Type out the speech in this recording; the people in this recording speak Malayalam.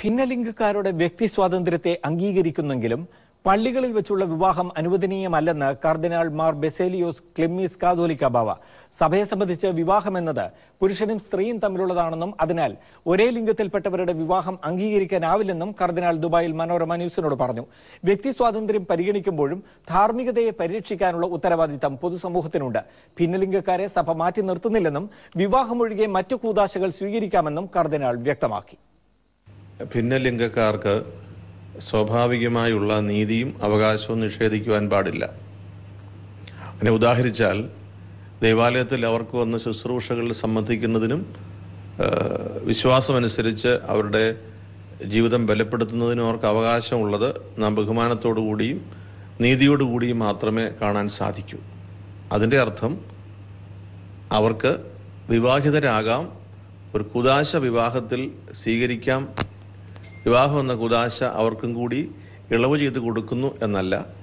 ഭിന്നലിംഗക്കാരുടെ വ്യക്തി സ്വാതന്ത്ര്യത്തെ അംഗീകരിക്കുന്നെങ്കിലും പള്ളികളിൽ വെച്ചുള്ള വിവാഹം അനുവദനീയമല്ലെന്ന് കർദിനാൾ മാർ ബെസേലിയോസ് ക്ലിമ്മീസ് കാതോലിക്ക ബാവ സഭയെ സംബന്ധിച്ച് വിവാഹം എന്നത് പുരുഷനും സ്ത്രീയും തമ്മിലുള്ളതാണെന്നും അതിനാൽ ഒരേ ലിംഗത്തിൽപ്പെട്ടവരുടെ വിവാഹം അംഗീകരിക്കാനാവില്ലെന്നും കർദിനാൾ ദുബായിൽ മനോരമ ന്യൂസിനോട് പറഞ്ഞു വ്യക്തി സ്വാതന്ത്ര്യം പരിഗണിക്കുമ്പോഴും ധാർമ്മികതയെ പരിരക്ഷിക്കാനുള്ള ഉത്തരവാദിത്തം പൊതുസമൂഹത്തിനുണ്ട് ഭിന്നലിംഗക്കാരെ സഭ മാറ്റി നിർത്തുന്നില്ലെന്നും വിവാഹമൊഴികെ മറ്റു കൂതാശകൾ സ്വീകരിക്കാമെന്നും കർദിനാൾ വ്യക്തമാക്കി ഭിന്നലിംഗക്കാർക്ക് സ്വാഭാവികമായുള്ള നീതിയും അവകാശവും നിഷേധിക്കുവാൻ പാടില്ല അങ്ങനെ ഉദാഹരിച്ചാൽ ദേവാലയത്തിൽ അവർക്ക് വന്ന് ശുശ്രൂഷകളിൽ സംബന്ധിക്കുന്നതിനും ആ, വിശ്വാസമനുസരിച്ച് അവരുടെ ജീവിതം ബലപ്പെടുത്തുന്നതിനും അവർക്ക് അവകാശമുള്ളത് നാം ബഹുമാനത്തോടു കൂടിയും നീതിയോടുകൂടിയും മാത്രമേ കാണാൻ സാധിക്കൂ അതിൻ്റെ അർത്ഥം അവർക്ക് വിവാഹിതരാകാം ഒരു കുദാശ വിവാഹത്തിൽ സ്വീകരിക്കാം വിവാഹം എന്ന കുദാശ അവർക്കും കൂടി ഇളവ് ചെയ്ത് കൊടുക്കുന്നു എന്നല്ല